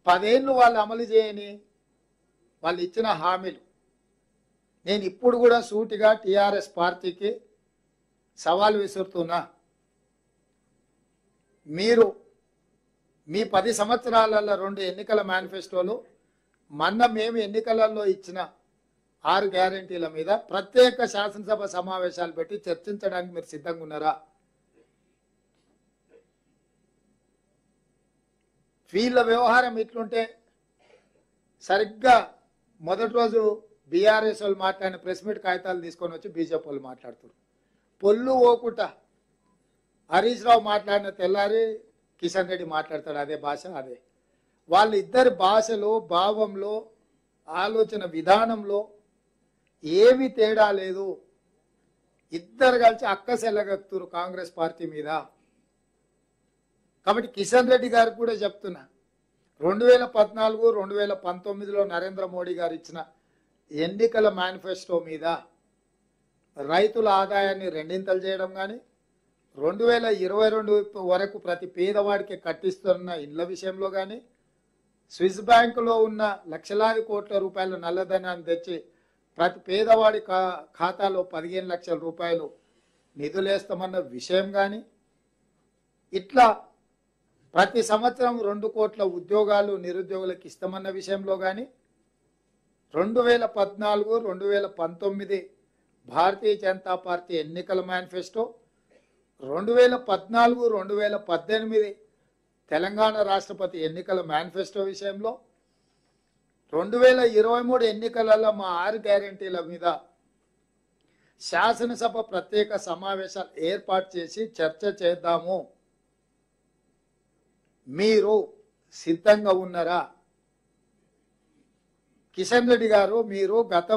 పదేళ్ళు వాళ్ళు అమలు చేయని వాళ్ళు ఇచ్చిన హామీలు నేను ఇప్పుడు కూడా సూటిగా టిఆర్ఎస్ పార్టీకి సవాల్ విసురుతున్నా మీరు మీ పది సంవత్సరాలలో రెండు ఎన్నికల మేనిఫెస్టోలు మొన్న మేము ఎన్నికలలో ఇచ్చిన ఆరు గ్యారంటీల మీద ప్రత్యేక శాసనసభ సమావేశాలు పెట్టి చర్చించడానికి మీరు సిద్ధంగా ఉన్నారా వీళ్ళ వ్యవహారం ఇట్లుంటే సరిగ్గా మొదటి రోజు బీఆర్ఎస్ వాళ్ళు మాట్లాడిన ప్రెస్ మీట్ కాగితాలు తీసుకొని వచ్చి బీజేపీ వాళ్ళు మాట్లాడుతారు పొల్లు ఓకుట హరీష్ రావు మాట్లాడిన తెల్లారి కిషన్ రెడ్డి మాట్లాడతాడు అదే భాష అదే వాళ్ళిద్దరి భాషలో భావంలో ఆలోచన విధానంలో ఏమీ తేడా లేదు ఇద్దరు కలిసి అక్కసెల్లగత్తురు కాంగ్రెస్ పార్టీ మీద కాబట్టి కిషన్ రెడ్డి గారికి కూడా చెప్తున్నా రెండు వేల పద్నాలుగు రెండు వేల పంతొమ్మిదిలో నరేంద్ర మోడీ గారు ఇచ్చిన ఎన్నికల మేనిఫెస్టో మీద రైతుల ఆదాయాన్ని రెండింతలు చేయడం కానీ రెండు వేల ఇరవై రెండు వరకు ప్రతి పేదవాడికి కట్టిస్తున్న ఇళ్ల విషయంలో కానీ స్విస్ బ్యాంకులో ఉన్న లక్షలాది కోట్ల రూపాయల నల్లధనాన్ని తెచ్చి ప్రతి పేదవాడి ఖా ఖాతాలో పదిహేను లక్షల రూపాయలు నిధులేస్తామన్న విషయం కానీ ఇట్లా ప్రతి సంవత్సరం రెండు కోట్ల ఉద్యోగాలు నిరుద్యోగులకు ఇస్తామన్న విషయంలో కానీ రెండు వేల పద్నాలుగు రెండు వేల పంతొమ్మిది భారతీయ జనతా పార్టీ ఎన్నికల మేనిఫెస్టో రెండు వేల పద్నాలుగు రెండు వేల పద్దెనిమిది తెలంగాణ రాష్ట్రపతి ఎన్నికల మేనిఫెస్టో విషయంలో రెండు వేల ఇరవై మూడు ఎన్నికలలో మా ఆరు గ్యారంటీల మీద శాసనసభ ప్రత్యేక సమావేశాలు ఏర్పాటు చేసి చర్చ చేద్దాము మీరు సిద్ధంగా ఉన్నారా కిషన్ రెడ్డి గారు మీరు గత